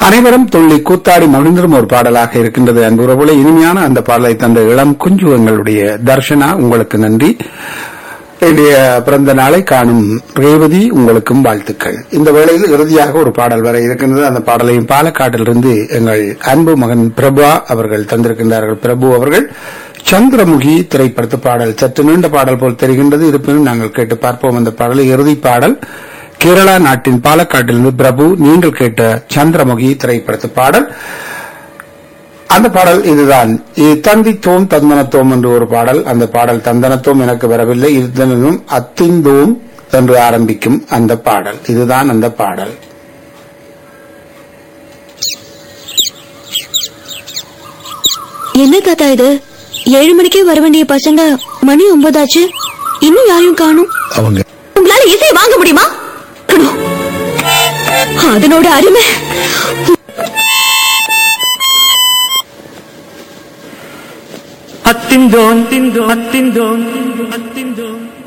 அனைவரும் துள்ளி கூத்தாடி மகிழ்ந்திரும் ஒரு பாடலாக இருக்கின்றது அன்புறவுல இனிமையான அந்த பாடலை தந்த இளம் குஞ்சு எங்களுடைய தர்ஷனா உங்களுக்கு நன்றி என்னுடைய பிறந்த நாளை காணும் ரேவதி உங்களுக்கும் வாழ்த்துக்கள் இந்த வேளையில் இறுதியாக ஒரு பாடல் வர இருக்கின்றது அந்த பாடலையும் பாலக்காட்டிலிருந்து எங்கள் அன்பு மகன் பிரபா அவர்கள் தந்திருக்கின்றார்கள் பிரபு அவர்கள் சந்திரமுகி திரைப்படத்து பாடல் சற்று நீண்ட பாடல் போல் தெரிகின்றது இருப்பினும் நாங்கள் கேட்டு பார்ப்போம் அந்த பாடலை இறுதி பாடல் கேரளா நாட்டின் பாலக்காட்டிலிருந்து பிரபு நீங்கள் கேட்ட சந்திரமுகி திரைப்படத்து பாடல் அந்த பாடல் இதுதான் இது தந்தித்தோம் தந்தனத்தோம் என்று ஒரு பாடல் அந்த பாடல் தந்தனத்தோம் எனக்கு வரவில்லை இருந்தனும் அத்திந்தோம் என்று ஆரம்பிக்கும் அந்த பாடல் இதுதான் அந்த பாடல் என்ன தாத்தா இது ஏழு மணிக்கே வர வேண்டிய பசங்க மணி ஒன்பதாச்சு இன்னும் யாரையும் காணும் அவங்க உங்களால இசை வாங்க முடியுமா அதனோட அருமை அத்திந்தோன் திந்தோன் அத்திந்தோன் அத்திந்தோன்